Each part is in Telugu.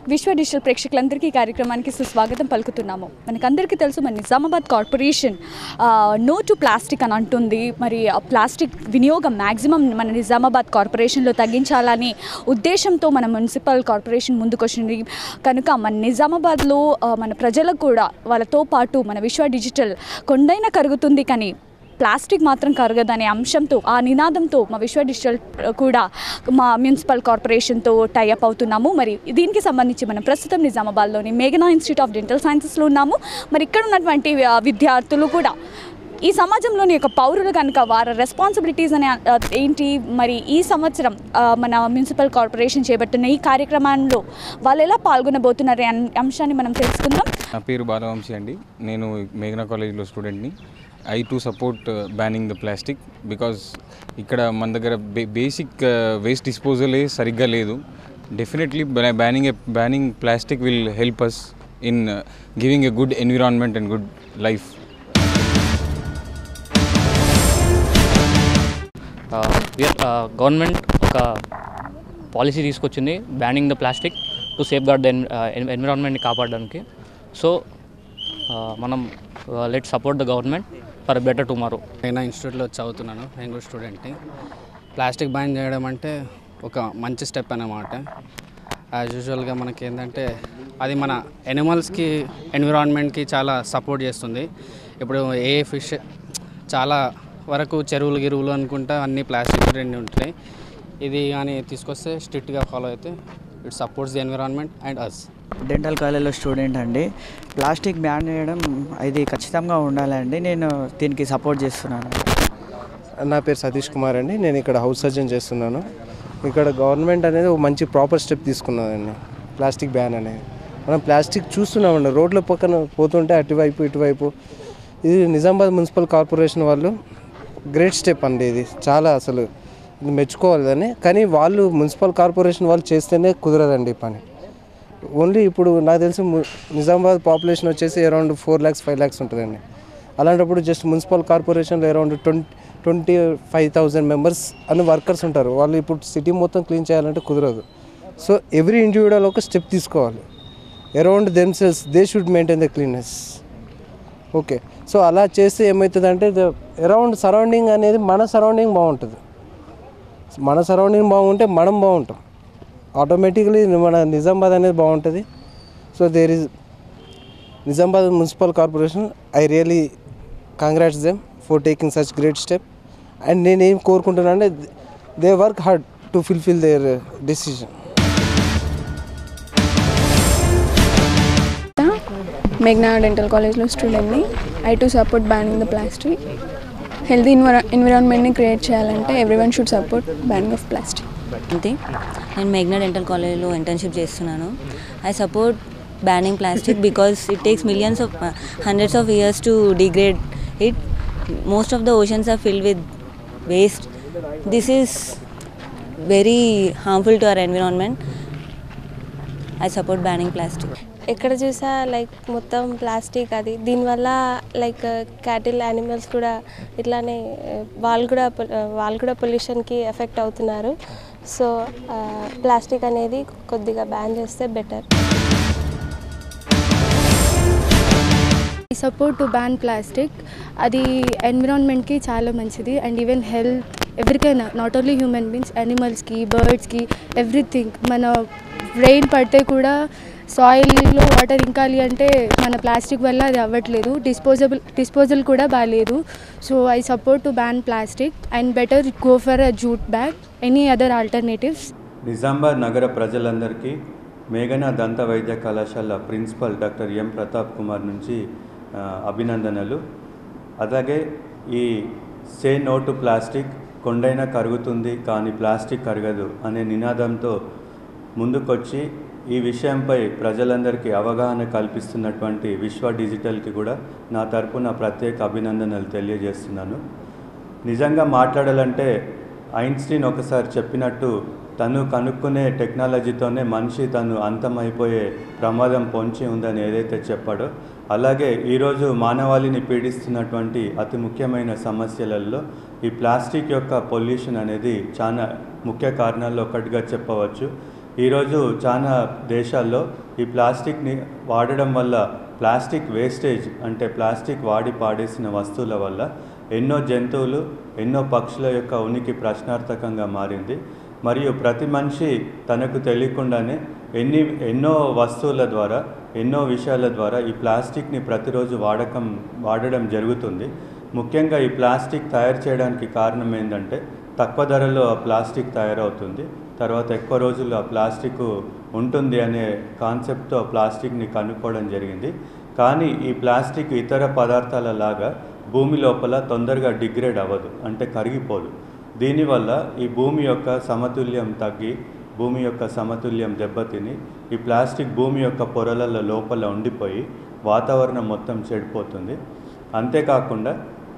విశ్వ డిజిటల్ ప్రేక్షకులందరికీ ఈ కార్యక్రమానికి సుస్వాగతం పలుకుతున్నాము మనకందరికీ తెలుసు మన Nizamabad corporation no to plastic అని అంటుంది మరి ఆ ప్లాస్టిక్ వినియోగం మ్యాక్సిమం మన నిజామాబాద్ కార్పొరేషన్లో తగ్గించాలని ఉద్దేశంతో మన మున్సిపల్ కార్పొరేషన్ ముందుకొచ్చింది కనుక మన నిజామాబాద్లో ఆ, మన ప్రజలకు కూడా వాళ్ళతో పాటు మన విశ్వ డిజిటల్ కొండైనా కరుగుతుంది కానీ ప్లాస్టిక్ మాత్రం కరగదనే అంశంతో ఆ నినాదంతో మా విశ్వ డిజిటల్ కూడా మా మున్సిపల్ కార్పొరేషన్తో టైఅప్ అవుతున్నాము మరి దీనికి సంబంధించి మనం ప్రస్తుతం నిజామాబాద్లోని మేఘనా ఇన్స్టిట్యూట్ ఆఫ్ డెంటల్ సైన్సెస్లో ఉన్నాము మరి ఇక్కడ ఉన్నటువంటి ఆ, విద్యార్థులు కూడా ఈ సమాజంలోని యొక్క పౌరులు కనుక వారి రెస్పాన్సిబిలిటీస్ అనే ఆ, ఏంటి మరి ఈ సంవత్సరం ఆ, మన మున్సిపల్ కార్పొరేషన్ చేపట్టిన ఈ కార్యక్రమంలో వాళ్ళు ఎలా పాల్గొనబోతున్నారు అనే అంశాన్ని మనం తెలుసుకుందాం నా పేరు బాలవంశీ అండి నేను మేఘనా కాలేజ్లో స్టూడెంట్ని I to support banning the plastic because ఇక్కడ మన దగ్గర బే బేసిక్ వేస్ట్ డిస్పోజలే సరిగ్గా లేదు definitely banning banning plastic will help us in giving a good environment and good life government ఒక పాలసీ తీసుకొచ్చింది banning the plastic to safe gourd the ఎన్విరాన్మెంట్ని కాపాడడానికి సో మనం let support the government for better tomorrow నేను ఇన్స్టిట్యూట్లో చదువుతున్నాను నేను కూడా స్టూడెంట్ని ప్లాస్టిక్ బ్యాన్ చేయడం అంటే ఒక మంచి స్టెప్ అన్నమాట యాజ్ యూజువల్గా మనకి ఏంటంటే అది మన ఎనిమల్స్కి ఎన్విరాన్మెంట్కి చాలా సపోర్ట్ చేస్తుంది ఇప్పుడు ఏ ఫిష్ చాలా వరకు చెరువులు గిరువులు అనుకుంటా అన్ని ప్లాస్టిక్ రెండు ఉంటాయి ఇది కానీ తీసుకొస్తే స్ట్రిక్ట్గా ఫాలో అయితే it supports the environment and us dental కాలేజ్లో స్టూడెంట్ అండి ప్లాస్టిక్ బ్యాన్ చేయడం ఇది ఖచ్చితంగా ఉండాలండి నేను దీనికి సపోర్ట్ చేస్తున్నాను నా పేరు సతీష్ కుమార్ అండి నేను ఇక్కడ హౌస్ సర్జన్ చేస్తున్నాను ఇక్కడ గవర్నమెంట్ అనేది ఒక మంచి ప్రాపర్ స్టెప్ తీసుకున్నదండి ప్లాస్టిక్ బ్యాన్ అనేది మనం ప్లాస్టిక్ చూస్తున్నామండి రోడ్ల పక్కన పోతుంటే అటువైపు ఇటువైపు ఇది నిజామాబాద్ మున్సిపల్ కార్పొరేషన్ వాళ్ళు గ్రేట్ స్టెప్ అండి ఇది చాలా అసలు ఇది మెచ్చుకోవాలి దాన్ని కానీ వాళ్ళు మున్సిపల్ కార్పొరేషన్ వాళ్ళు చేస్తేనే కుదరదండి ఈ పని ఓన్లీ ఇప్పుడు నాకు తెలిసి ము- నిజామాబాద్ పాపులేషన్ వచ్చేసి around four lakhs five lakhs ఉంటుందండి అలాంటప్పుడు జస్ట్ మున్సిపల్ కార్పొరేషన్లో around twenty twenty five thousand members అని వర్కర్స్ ఉంటారు వాళ్ళు ఇప్పుడు సిటీ మొత్తం క్లీన్ చేయాలంటే కుదరదు సో ఎవ్రీ ఇండివిజువల్ ఒక స్టెప్ తీసుకోవాలి around themselves they should maintain the cleanness okay so అలా చేస్తే ఏమవుతుందంటే అరౌండ్ సరౌండింగ్ అనేది మన సరౌండింగ్ బాగుంటుంది మన సరౌండింగ్ బాగుంటే మనం బాగుంటాం ఆటోమేటిక్లీ మన నిజామాబాద్ అనేది బాగుంటుంది so there is Nizamabad municipal corporation I really congrats them for taking such great step and నేను ఏం కోరుకుంటున్నా అంటే they work hard to fulfil their decision మేఘ్నా డెంటల్ కాలేజ్లో స్టూడెంట్ని I to support banning the plastic healthy ఎన్విరా ఎన్విరాన్మెంట్ని క్రియేట్ చేయాలంటే everyone should support banning of plastic అంతే నేను మేఘ్నా డెంటల్ కాలేజ్లో ఇంటర్న్షిప్ చేస్తున్నాను I support banning plastic because it takes millions of hundreds of years to degrade it most of the oceans are filled with waste this is very harmful to our environment I support banning plastic ఎక్కడ చూసా లైక్ మొత్తం ప్లాస్టిక్ అది దీనివల్ల లైక్ క్యాటిల్ యానిమల్స్ కూడా ఇట్లానే ఆ, వాళ్ళు కూడా పొ- ఆ, వాళ్ళు కూడా పొల్యూషన్కి ఎఫెక్ట్ అవుతున్నారు సో ప్లాస్టిక్ అనేది కొద్దిగా బ్యాన్ చేస్తే better support to ban plastic అది ఎన్విరాన్మెంట్కి చాలా మంచిది అండ్ ఈవెన్ హెల్త్ ఎవరికైనా నాట్ ఓన్లీ హ్యూమన్ బీయింగ్స్ యానిమల్స్కి బర్డ్స్కి ఎవ్రీథింగ్ మన రెయిన్ పడితే కూడా సాయిల్లో వాటర్ ఇంకాలి అంటే మన ప్లాస్టిక్ వల్ల అది అవ్వట్లేదు డిస్పోజబుల్ డిస్పోజల్ కూడా బాగాలేదు so I support to ban plastic and better go for a jute bag any other alternatives Nizamabad నగర ప్రజలందరికీ మేఘనా దంత వైద్య కళాశాల principal doctor M Pratap Kumar నుంచి ఆ, అభినందనలు అలాగే ఈ సే నో టు ప్లాస్టిక్ కొండైనా కరుగుతుంది కానీ ప్లాస్టిక్ కరగదు అనే నినాదంతో ముందుకొచ్చి ఈ విషయంపై ప్రజలందరికీ అవగాహన కల్పిస్తున్నటువంటి విశ్వ డిజిటల్కి కూడా నా తరపున ప్రత్యేక అభినందనలు తెలియజేస్తున్నాను నిజంగా మాట్లాడాలంటే ఐన్స్టీన్ ఒకసారి చెప్పినట్టు తను కనుక్కునే టెక్నాలజీతోనే మనిషి తను అంతమైపోయే ప్రమాదం పొంచి ఉందని ఏదైతే చెప్పాడో అలాగే ఈరోజు మానవాళిని పీడిస్తున్నటువంటి అతి ముఖ్యమైన సమస్యలలో ఈ ప్లాస్టిక్ యొక్క పొల్యూషన్ అనేది చాలా ముఖ్య కారణాల్లో ఒకటిగా చెప్పవచ్చు ఈరోజు చాలా దేశాల్లో ఈ ప్లాస్టిక్ని వాడడం వల్ల ప్లాస్టిక్ వేస్టేజ్ అంటే ప్లాస్టిక్ వాడి పాడేసిన వస్తువుల వల్ల ఎన్నో జంతువులు ఎన్నో పక్షుల యొక్క ఉనికి ప్రశ్నార్థకంగా మారింది మరియు ప్రతి మనిషి తనకు తెలియకుండానే ఎన్ని ఎన్నో వస్తువుల ద్వారా ఎన్నో విషయాల ద్వారా ఈ ప్లాస్టిక్ని ప్రతిరోజు వాడకం వాడడం జరుగుతుంది ముఖ్యంగా ఈ ప్లాస్టిక్ తయారు చేయడానికి కారణం ఏంటంటే తక్కువ ధరలో ఆ ప్లాస్టిక్ తయారవుతుంది తర్వాత ఎక్కువ రోజులు ఆ ప్లాస్టిక్ ఉంటుంది అనే కాన్సెప్ట్తో ఆ ప్లాస్టిక్ని కనుక్కోవడం జరిగింది కానీ ఈ ప్లాస్టిక్ ఇతర పదార్థాల లాగా భూమి లోపల తొందరగా డిగ్రేడ్ అవ్వదు అంటే కరిగిపోదు దీనివల్ల ఈ భూమి యొక్క సమతుల్యం తగ్గి భూమి యొక్క సమతుల్యం దెబ్బతిని ఈ ప్లాస్టిక్ భూమి యొక్క పొరల లోపల ఉండిపోయి వాతావరణం మొత్తం చెడిపోతుంది అంతేకాకుండా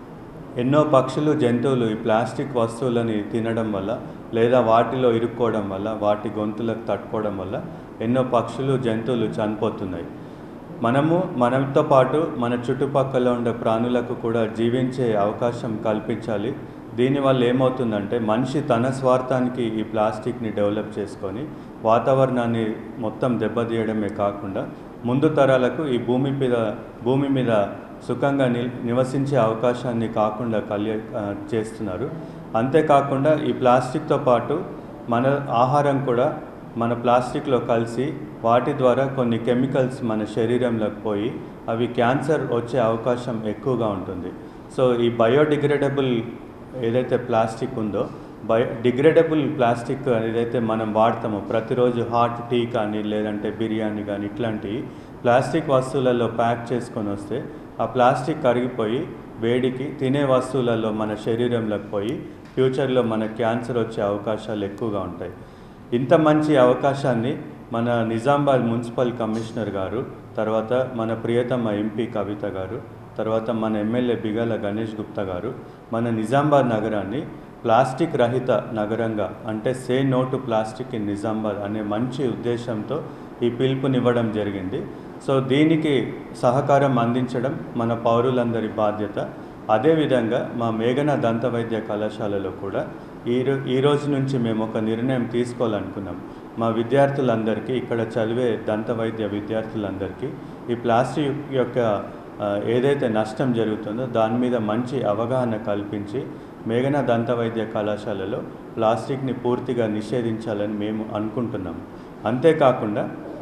ఎన్నో పక్షులు జంతువులు ఈ ప్లాస్టిక్ వస్తువులని తినడం వల్ల లేదా వాటిలో ఇరుక్కోవడం వల్ల వాటి గొంతులకు తట్టుకోవడం వల్ల ఎన్నో పక్షులు జంతువులు చనిపోతున్నాయి మనము మనతో పాటు మన చుట్టుపక్కల ఉండే ప్రాణులకు కూడా జీవించే అవకాశం కల్పించాలి దీనివల్ల ఏమవుతుందంటే మనిషి తన స్వార్థానికి ఈ ప్లాస్టిక్ని డెవలప్ చేసుకొని వాతావరణాన్ని మొత్తం దెబ్బతీయడమే కాకుండా ముందు తరాలకు ఈ భూమి మీద భూమి మీద సుఖంగా ని నివసించే అవకాశాన్ని కాకుండా కలియ ఆ, చేస్తున్నారు అంతేకాకుండా ఈ ప్లాస్టిక్తో పాటు మన ఆహారం కూడా మన ప్లాస్టిక్లో కలిసి వాటి ద్వారా కొన్ని కెమికల్స్ మన శరీరంలోకి పోయి అవి క్యాన్సర్ వచ్చే అవకాశం ఎక్కువగా ఉంటుంది సో ఈ బయోడిగ్రేడబుల్ ఏదైతే ప్లాస్టిక్ ఉందో బయో డిగ్రేడబుల్ ప్లాస్టిక్ ఏదైతే మనం వాడతామో ప్రతిరోజు హాట్ టీ కానీ లేదంటే బిర్యానీ కానీ ఇట్లాంటివి ప్లాస్టిక్ వస్తువులలో ప్యాక్ చేసుకొని వస్తే ఆ ప్లాస్టిక్ కరిగిపోయి వేడికి తినే వస్తువులలో మన శరీరంలోకి పోయి ఫ్యూచర్లో మన క్యాన్సర్ వచ్చే అవకాశాలు ఎక్కువగా ఉంటాయి ఇంత మంచి అవకాశాన్ని మన నిజామాబాద్ మున్సిపల్ కమిషనర్ గారు తర్వాత మన ప్రియతమ ఎంపీ కవిత గారు తర్వాత మన ఎమ్మెల్యే బిగాల గణేష్ గుప్తా గారు మన నిజామాబాద్ నగరాన్ని ప్లాస్టిక్ రహిత నగరంగా అంటే say no to plastic in Nizamabad అనే మంచి ఉద్దేశంతో ఈ పిలుపునివ్వడం జరిగింది సో దీనికి సహకారం అందించడం మన పౌరులందరి బాధ్యత అదేవిధంగా మా మేఘన దంత వైద్య కళాశాలలో కూడా ఈ రో- ఈ రోజు నుంచి మేము ఒక నిర్ణయం తీసుకోవాలనుకున్నాం మా విద్యార్థులందరికీ ఇక్కడ చదివే దంత వైద్య విద్యార్థులందరికీ ఈ ప్లాస్టిక్ యొక్క ఆ, ఏదైతే నష్టం జరుగుతుందో దాని మీద మంచి అవగాహన కల్పించి మేఘన దంత వైద్య కళాశాలలో ప్లాస్టిక్ని పూర్తిగా నిషేధించాలని మేము అనుకుంటున్నాం అంతేకాకుండా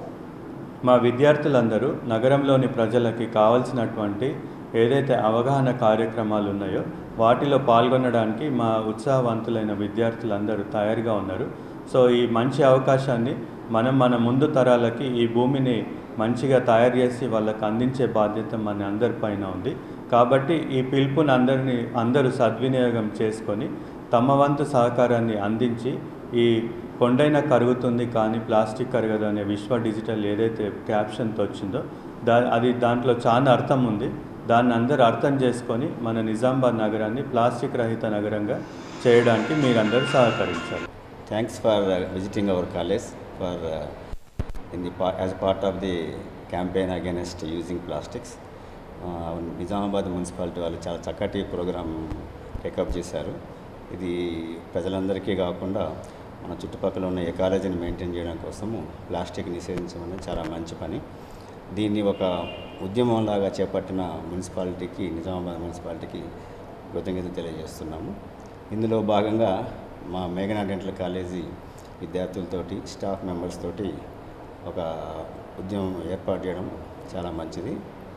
మా విద్యార్థులందరూ నగరంలోని ప్రజలకి కావాల్సినటువంటి ఏదైతే అవగాహన కార్యక్రమాలు ఉన్నాయో వాటిలో పాల్గొనడానికి మా ఉత్సాహవంతులైన విద్యార్థులందరూ తయారుగా ఉన్నారు సో ఈ మంచి అవకాశాన్ని మనం మన ముందు తరాలకి ఈ భూమిని మంచిగా తయారు చేసి వాళ్ళకి అందించే బాధ్యత మన అందరిపైన ఉంది కాబట్టి ఈ పిలుపుని అందరినీ అందరూ సద్వినియోగం చేసుకొని తమ వంతు సహకారాన్ని అందించి ఈ కొండైనా కరుగుతుంది కానీ ప్లాస్టిక్ కరగదు అనే విశ్వ డిజిటల్ ఏదైతే క్యాప్షన్తో వచ్చిందో దా అది దాంట్లో చాలా అర్థం ఉంది దాన్ని అందరూ అర్థం చేసుకొని మన నిజామాబాద్ నగరాన్ని ప్లాస్టిక్ రహిత నగరంగా చేయడానికి మీరందరూ సహకరించాలి Thanks for uh, visiting our college for uh, in the part, as part of the campaign against using plastics. Uh, Nizamabad municipality వాళ్ళు చాలా చక్కటి ప్రోగ్రామ్ టేకప్ చేశారు ఇది ప్రజలందరికీ కాకుండా మన చుట్టుపక్కల ఉన్న ఎకాలజీని మెయింటైన్ చేయడం కోసము ప్లాస్టిక్ నిషేధించడం చాలా మంచి పని దీన్ని ఒక ఉద్యమంలాగా చేపట్టిన మున్సిపాలిటీకి నిజామాబాద్ మున్సిపాలిటీకి కృతజ్ఞత తెలియజేస్తున్నాము ఇందులో భాగంగా మా మేఘనా డెంటల్ కాలేజీ విద్యార్థులతోటి స్టాఫ్ మెంబర్స్ తోటి ఒక ఉద్యమం ఏర్పాటు చేయడం చాలా మంచిది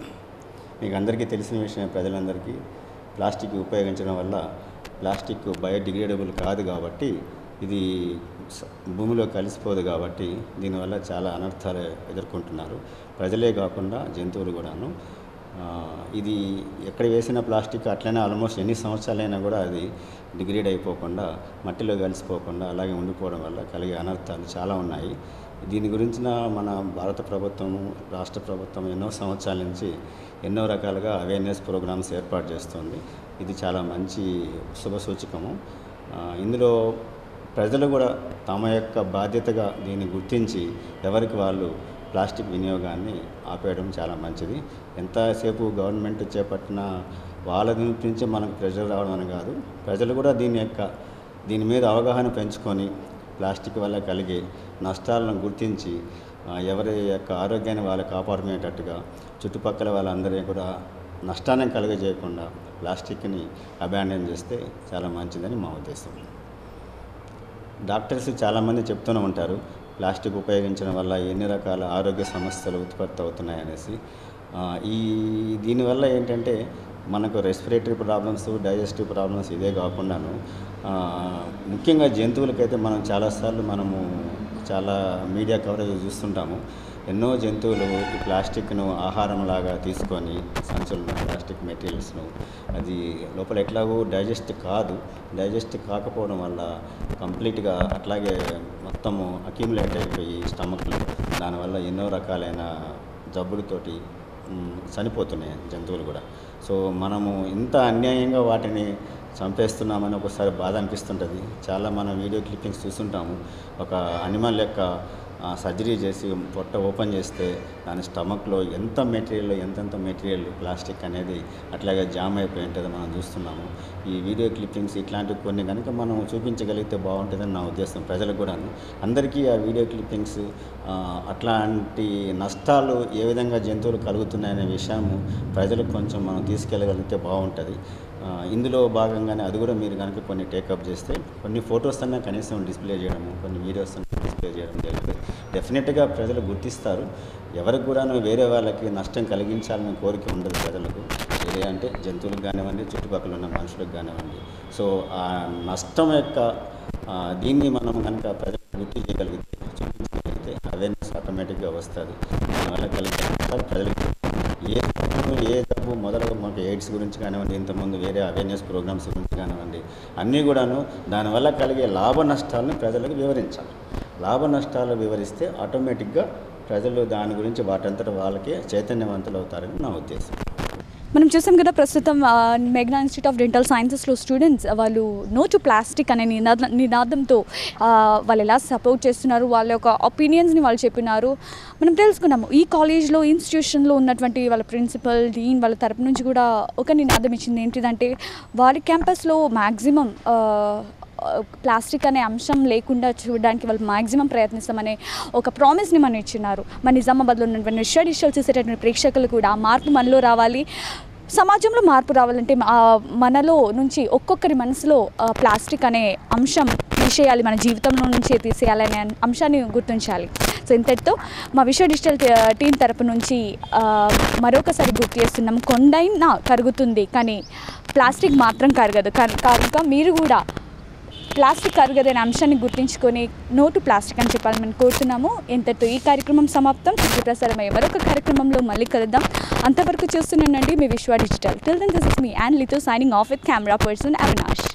మీకు అందరికీ తెలిసిన విషయం ప్రజలందరికీ ప్లాస్టిక్ ఉపయోగించడం వల్ల ప్లాస్టిక్ బయోడిగ్రేడబుల్ కాదు కాబట్టి ఇది స- భూమిలో కలిసిపోదు కాబట్టి దీనివల్ల చాలా అనర్థాలు ఎదుర్కొంటున్నారు ప్రజలే కాకుండా జంతువులు కూడాను ఆ, ఇది ఎక్కడ వేసిన ప్లాస్టిక్ అట్లనే ఆల్మోస్ట్ ఎన్ని సంవత్సరాలైనా కూడా అది డిగ్రేడ్ అయిపోకుండా మట్టిలో కలిసిపోకుండా అలాగే ఉండిపోవడం వల్ల కలిగే అనర్థాలు చాలా ఉన్నాయి దీని గురించిన మన భారత ప్రభుత్వం రాష్ట్ర ప్రభుత్వం ఎన్నో సంవత్సరాల నుంచి ఎన్నో రకాలుగా అవేర్నెస్ ప్రోగ్రామ్స్ ఏర్పాటు చేస్తుంది ఇది చాలా మంచి శుభ సూచకము ఆ, ఇందులో ప్రజలు కూడా తమ యొక్క బాధ్యతగా దీన్ని గుర్తించి ఎవరికి వాళ్ళు ప్లాస్టిక్ వినియోగాన్ని ఆపేయడం చాలా మంచిది ఎంతసేపు గవర్నమెంట్ చేపట్టిన వాళ్ళ నుంచి మనకు ప్రెషర్ రావడం అని కాదు ప్రజలు కూడా దీని యొక్క దీని మీద అవగాహన పెంచుకొని ప్లాస్టిక్ వల్ల కలిగే నష్టాలను గుర్తించి ఆ, ఎవరి యొక్క ఆరోగ్యాన్ని వాళ్ళు కాపాడుకునేటట్టుగా చుట్టుపక్కల వాళ్ళందరినీ కూడా నష్టాన్ని కలుగజేయకుండా ప్లాస్టిక్ని అబాండన్ చేస్తే చాలా మంచిదని మా ఉద్దేశం డాక్టర్స్ చాలామంది చెప్తూనే ఉంటారు ప్లాస్టిక్ ఉపయోగించడం వల్ల ఎన్ని రకాల ఆరోగ్య సమస్యలు ఉత్పత్తి అవుతున్నాయి అనేసి ఆ, ఈ దీనివల్ల ఏంటంటే మనకు రెస్పిరేటరీ ప్రాబ్లమ్స్ డైజెస్టివ్ ప్రాబ్లమ్స్ ఇదే కాకుండాను ఆ, ముఖ్యంగా జంతువులకైతే మనం చాలాసార్లు మనము చాలా మీడియా కవరేజ్ చూస్తుంటాము ఎన్నో జంతువులు ఈ ప్లాస్టిక్ను ఆహారంలాగా తీసుకొని సంచులను ప్లాస్టిక్ మెటీరియల్స్ను అది లోపల ఎట్లాగో డైజెస్ట్ కాదు డైజెస్ట్ కాకపోవడం వల్ల కంప్లీట్గా అట్లాగే మొత్తము అక్యూములేట్ అయిపోయి స్టమక్లో దానివల్ల ఎన్నో రకాలైన జబ్బులతోటి మ్, చనిపోతున్నాయి జంతువులు కూడా సో మనము ఇంత అన్యాయంగా వాటిని చంపేస్తున్నామని ఒకసారి బాధ అనిపిస్తుంటుంది చాలా మనం వీడియో క్లిప్పింగ్స్ చూస్తుంటాము ఒక అనిమల్ యొక్క సర్జరీ చేసి పొట్ట ఓపెన్ చేస్తే దాని స్టమక్లో ఎంత మెటీరియల్ ఎంతెంత మెటీరియల్ ప్లాస్టిక్ అనేది అట్లాగే జామ్ అయిపోయి ఉంటుంది మనం చూస్తున్నాము ఈ వీడియో క్లిప్పింగ్స్ ఇట్లాంటివి కొన్ని కనుక మనం చూపించగలిగితే బాగుంటుందని నా ఉద్దేశం ప్రజలకు కూడా అందరికీ ఆ వీడియో క్లిప్పింగ్స్ ఆ, అట్లాంటి నష్టాలు ఏ విధంగా జంతువులు కలుగుతున్నాయనే విషయము ప్రజలకు కొంచెం మనం తీసుకెళ్ళగలిగితే బాగుంటుంది ఆ, ఇందులో భాగంగానే అది కూడా మీరు కనుక కొన్ని టేకప్ చేస్తే కొన్ని ఫొటోస్ అన్నా కనీసం డిస్ప్లే చేయడము కొన్ని వీడియోస్ అన్నా డిస్ప్లే చేయడం జరుగుతుంది డెఫినెట్గా ప్రజలు గుర్తిస్తారు ఎవరికి కూడాను వేరే వాళ్ళకి నష్టం కలిగించాలనే కోరిక ఉండదు ప్రజలకు ఏదే అంటే జంతువులకు కానివ్వండి చుట్టుపక్కల ఉన్న మనుషులకు కానివ్వండి సో ఆ నష్టం యొక్క ఆ, దీన్ని మనం కనుక ప్రజలకు గుర్తు చేయగలిగితే చూపించగలిగితే అవేర్నెస్ ఆటోమేటిక్గా వస్తుంది దానివల్ల కలిగే నష్టాలు ప్రజలకు ఏ జబ్బు ఏ జబ్బు మొదలు మాకు ఎయిడ్స్ గురించి కానివ్వండి ఇంతకుముందు వేరే అవేర్నెస్ ప్రోగ్రామ్స్ గురించి కానివ్వండి అన్నీ కూడాను దానివల్ల కలిగే లాభ నష్టాలను ప్రజలకు వివరించాలి లాభ నష్టాలు వివరిస్తే ఆటోమేటిక్గా ప్రజలు దాని గురించి వాటంతట వాళ్ళకే చైతన్యవంతులు అవుతారని నా ఉద్దేశం మనం చూసాం కదా ప్రస్తుతం ఆ, మెగ్నా ఇన్స్టిట్యూట్ ఆఫ్ డెంటల్ సైన్సెస్లో స్టూడెంట్స్ వాళ్ళు నో టు ప్లాస్టిక్ అనే నినాద నినాదంతో ఆ, వాళ్ళు ఎలా సపోర్ట్ చేస్తున్నారు వాళ్ళ యొక్క ఒపీనియన్స్ని వాళ్ళు చెప్పినారు మనం తెలుసుకున్నాము ఈ కాలేజ్లో ఇన్స్టిట్యూషన్లో ఉన్నటువంటి వాళ్ళ ప్రిన్సిపల్ డీన్ వాళ్ళ తరపు నుంచి కూడా ఒక నినాదం ఇచ్చింది ఏంటిదంటే వారి క్యాంపస్లో మ్యాక్సిమం ప్లాస్టిక్ అనే అంశం లేకుండా చూడడానికి వాళ్ళు మ్యాక్సిమం ప్రయత్నిస్తామనే ఒక ప్రామిస్ని మనం ఇచ్చినారు మన నిజామాబాద్లో ఉన్నటువంటి విశ్వ డిజిటల్ చూసేటటువంటి ప్రేక్షకులు కూడా ఆ మార్పు మనలో రావాలి సమాజంలో మార్పు రావాలంటే ఆ మనలో నుంచి ఒక్కొక్కరి మనసులో ఆ, ప్లాస్టిక్ అనే అంశం తీసేయాలి మన జీవితంలో నుంచి తీసేయాలనే అంశాన్ని గుర్తించాలి సో ఇంతటితో మా విశ్వ డిజిటల్ టీ- టీం తరపు నుంచి ఆ, మరొకసారి గుర్తు చేస్తున్నాం కొండైనా కరుగుతుంది కానీ ప్లాస్టిక్ మాత్రం కరగదు కను- కనుక మీరు కూడా ప్లాస్టిక్ కరగదనే అంశాన్ని గుర్తుంచుకొని నోటు ప్లాస్టిక్ అని చెప్పాలని మేము కోరుతున్నాము ఇంతటితో ఈ కార్యక్రమం సమాప్తం తిరిగి ప్రసారమయ్యే మరొక కార్యక్రమంలో మళ్ళీ కలుద్దాం అంతవరకు చూస్తున్నానండి మీ Viswa digital till then this is me and లితో signing off with camera person Avinash